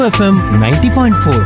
FM ninety point four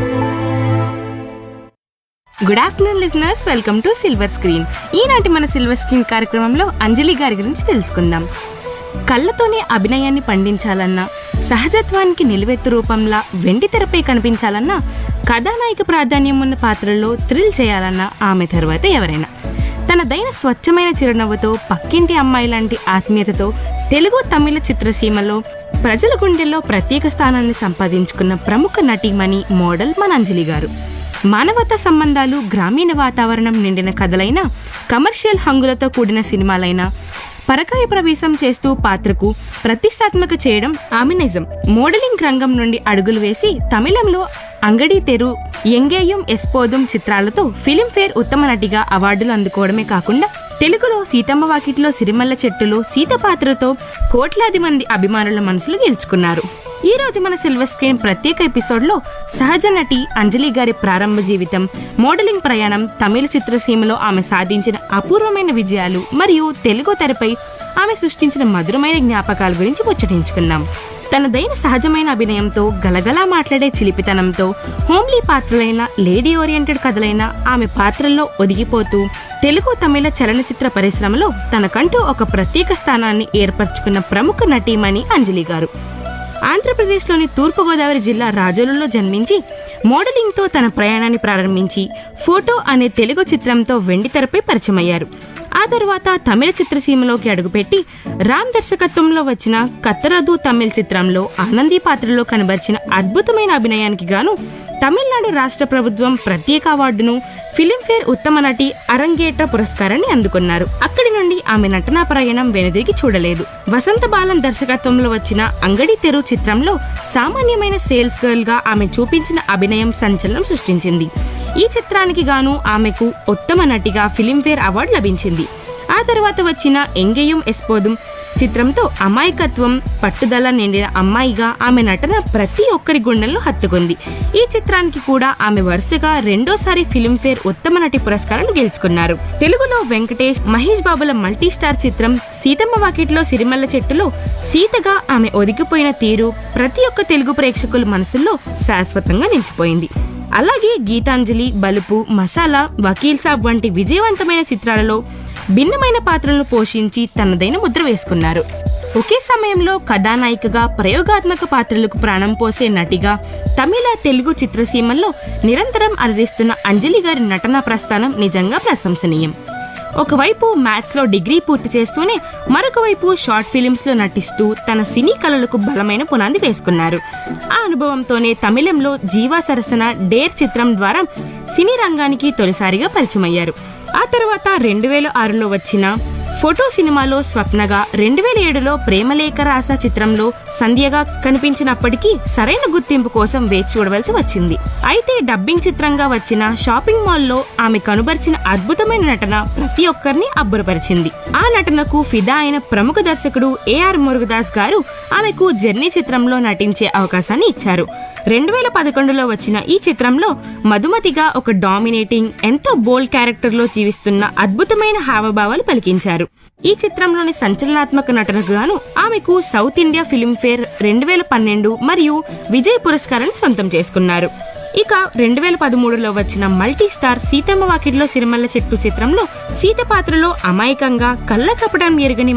good afternoon listeners welcome to silver screen ఈనాటి మన silver screen కార్యక్రమంలో అంజలి గారి గురించి తెలుసుకుందాం కళ్ళతోనే అభినయాన్ని పండించాలన్నా సహజత్వానికి నిలువెత్తు రూపంలా వెండి తెరపై కనిపించాలన్నా కథానాయిక ప్రాధాన్యం ఉన్న పాత్రల్లో థ్రిల్ చేయాలన్నా ఆమె తర్వాత ఎవరైనా తనదైన స్వచ్ఛమైన చిరునవ్వుతో పక్కింటి అమ్మాయి లాంటి ఆత్మీయతతో తెలుగు తమిళ చిత్రసీమలో ప్రజల గుండెల్లో ప్రత్యేక స్థానాన్ని సంపాదించుకున్న ప్రముఖ నటీమణి మోడల్ మన అంజలి గారు మానవతా సంబంధాలు గ్రామీణ వాతావరణం నిండిన కథలైన కమర్షియల్ హంగులతో కూడిన సినిమాలైన పరకాయ ప్రవేశం చేస్తూ పాత్రకు ప్రతిష్టాత్మక చేయడం ఆమె నిజం మోడలింగ్ రంగం నుండి అడుగులు వేసి తమిళంలో అంగడి తెరు ఎంగేయం ఎస్పోదుం చిత్రాలతో ఫిలింఫేర్ ఉత్తమ నటిగా అవార్డులు అందుకోవడమే కాకుండా తెలుగులో సీతమ్మ వాకిట్లో సిరిమల్ల చెట్టులో సీత పాత్రతో కోట్లాది మంది అభిమానుల మనసులు గెలుచుకున్నారు ఈ రోజు మన సిల్వర్ స్క్రీన్ ప్రత్యేక ఎపిసోడ్ లో సహజ నటి అంజలి గారి ప్రారంభ జీవితం మోడలింగ్ ప్రయాణం తమిళ చిత్రసీమలో ఆమె సాధించిన అపూర్వమైన విజయాలు మరియు తెలుగు తెరపై ఆమె సృష్టించిన మధురమైన జ్ఞాపకాల గురించి ముచ్చటించుకుందాం తనదైన సహజమైన అభినయంతో గలగలా మాట్లాడే చిలిపితనంతో హోమ్లీ పాత్రలైన లేడీ ఓరియంటెడ్ కథలైన ఆమె పాత్రల్లో ఒదిగిపోతూ తెలుగు తమిళ చలనచిత్ర పరిశ్రమలో తనకంటూ ఒక ప్రత్యేక స్థానాన్ని ఏర్పరచుకున్న ప్రముఖ నటీమణి అంజలి గారు ఆంధ్రప్రదేశ్లోని తూర్పుగోదావరి జిల్లా రాజోలులో జన్మించి మోడలింగ్తో తన ప్రయాణాన్ని ప్రారంభించి ఫోటో అనే తెలుగు చిత్రంతో వెండితెరపై పరిచయమయ్యారు ఆ తరువాత తమిళ చిత్రసీమలోకి అడుగుపెట్టి రామ్ దర్శకత్వంలో వచ్చిన కత్తరదు తమిళ్ చిత్రంలో ఆనందీ పాత్రలో కనబరిచిన అద్భుతమైన అభినయానికి గాను తమిళనాడు రాష్ట్ర ప్రభుత్వం ప్రత్యేక అవార్డును ఫిలింఫేర్ ఉత్తమ నటి అరంగేట్ర పురస్కారాన్ని అందుకున్నారు అక్కడి నుండి ఆమె నటనా ప్రయాణం వెనుదిరిగి చూడలేదు వసంత బాలన్ దర్శకత్వంలో వచ్చిన అంగడి తెరు చిత్రంలో సామాన్యమైన సేల్స్ గర్ల్ గా ఆమె చూపించిన అభినయం సంచలనం సృష్టించింది ఈ చిత్రానికి గాను ఆమెకు ఉత్తమ నటిగా ఫిలింఫేర్ అవార్డు లభించింది ఆ తర్వాత వచ్చిన ఎంగేయం ఎస్పోదుం చిత్రంతో అమాయకత్వం పట్టుదల నిండిన అమ్మాయిగా ఆమె నటన ప్రతి ఒక్కరి గుండెల్లో హత్తుకుంది ఈ చిత్రానికి కూడా ఆమె వరుసగా రెండోసారి ఫిల్మ్ఫేర్ ఉత్తమ నటి పురస్కారాలు గెలుచుకున్నారు తెలుగులో వెంకటేష్ మహేష్ బాబుల మల్టీ స్టార్ చిత్రం సీతమ్మ వాకిట్లో సిరిమల్ల చెట్టులో సీతగా ఆమె ఒదిగిపోయిన తీరు ప్రతి ఒక్క తెలుగు ప్రేక్షకుల మనసుల్లో శాశ్వతంగా నిలిచిపోయింది అలాగే గీతాంజలి బలుపు మసాలా వకీల్ సాబ్ వంటి విజయవంతమైన చిత్రాలలో భిన్నమైన పాత్రలను పోషించి తనదైన ముద్ర వేసుకున్నారు ఒకే సమయంలో కథానాయికగా ప్రయోగాత్మక పాత్రలకు ప్రాణం పోసే నటిగా తమిళ తెలుగు చిత్రసీమల్లో నిరంతరం అలరిస్తున్న అంజలి గారి నటనా ప్రస్థానం నిజంగా ప్రశంసనీయం ఒకవైపు మ్యాథ్స్ లో డిగ్రీ పూర్తి చేస్తూనే మరొక వైపు షార్ట్ ఫిలిమ్స్ లో నటిస్తూ తన సినీ కళలకు బలమైన పునాది వేసుకున్నారు ఆ అనుభవంతోనే తమిళంలో జీవా సరసన డేర్ చిత్రం ద్వారా సినీ రంగానికి తొలిసారిగా పరిచయమయ్యారు ఆ తర్వాత రెండు వేల ఆరులో వచ్చిన ఫోటో సినిమాలో స్వప్నగా రెండు వేల ఏడులో ప్రేమలేఖ రాస చిత్రంలో సంధ్యగా కనిపించినప్పటికీ సరైన గుర్తింపు కోసం వేచి చూడవలసి వచ్చింది అయితే డబ్బింగ్ చిత్రంగా వచ్చిన షాపింగ్ మాల్లో ఆమె కనుబరిచిన అద్భుతమైన నటన ప్రతి ఒక్కరిని అబ్బురపరిచింది ఆ నటనకు ఫిదా అయిన ప్రముఖ దర్శకుడు ఏఆర్ మురుగదాస్ గారు ఆమెకు జర్నీ చిత్రంలో నటించే అవకాశాన్ని ఇచ్చారు రెండు వేల పదకొండులో వచ్చిన ఈ చిత్రంలో మధుమతిగా ఒక డామినేటింగ్ ఎంతో బోల్డ్ క్యారెక్టర్ లో జీవిస్తున్న అద్భుతమైన హావభావాలు పలికించారు ఈ చిత్రంలోని సంచలనాత్మక నటనకు గాను ఆమెకు సౌత్ ఇండియా ఫిల్మ్ఫేర్ రెండు వేల పన్నెండు మరియు విజయ్ పురస్కారాన్ని సొంతం చేసుకున్నారు ఇక రెండు వేల పదమూడులో వచ్చిన మల్టీ స్టార్ సీతమ్మ వాకిట్లో సిరిమల్ల చెట్టు చిత్రంలో సీత పాత్రలో అమాయకంగా కళ్ళ కపడం ఎరుగని